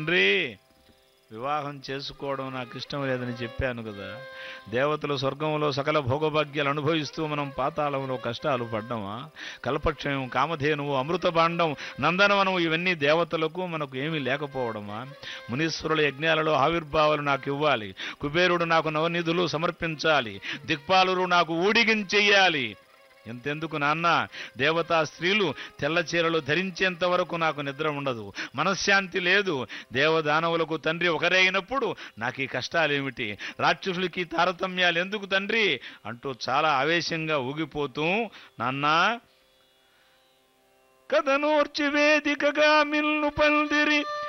తండ్రి వివాహం చేసుకోవడం నాకు ఇష్టం లేదని చెప్పాను కదా దేవతలు స్వర్గంలో సకల భోగభాగ్యాలు అనుభవిస్తూ మనం పాతాళంలో కష్టాలు పడ్డామా కల్పక్షయం కామధేనువు అమృత భాండం నందనవనం ఇవన్నీ దేవతలకు మనకు ఏమీ లేకపోవడమా మునీశ్వరుల యజ్ఞాలలో ఆవిర్భావాలు నాకు ఇవ్వాలి కుబేరుడు నాకు నవనిధులు సమర్పించాలి దిక్పాలురు నాకు ఊడిగించెయ్యాలి ఎంతెందుకు నాన్న దేవతా స్త్రీలు తెల్ల చీరలు ధరించేంత వరకు నాకు నిద్ర ఉండదు మనశ్శాంతి లేదు దేవదానవులకు తండ్రి ఒకరే అయినప్పుడు నాకు ఈ కష్టాలేమిటి రాక్షసులకి తారతమ్యాలు ఎందుకు తండ్రి అంటూ చాలా ఆవేశంగా ఊగిపోతూ నాన్నా కథనోర్చి వేదికగా మిల్లు పల్దిరి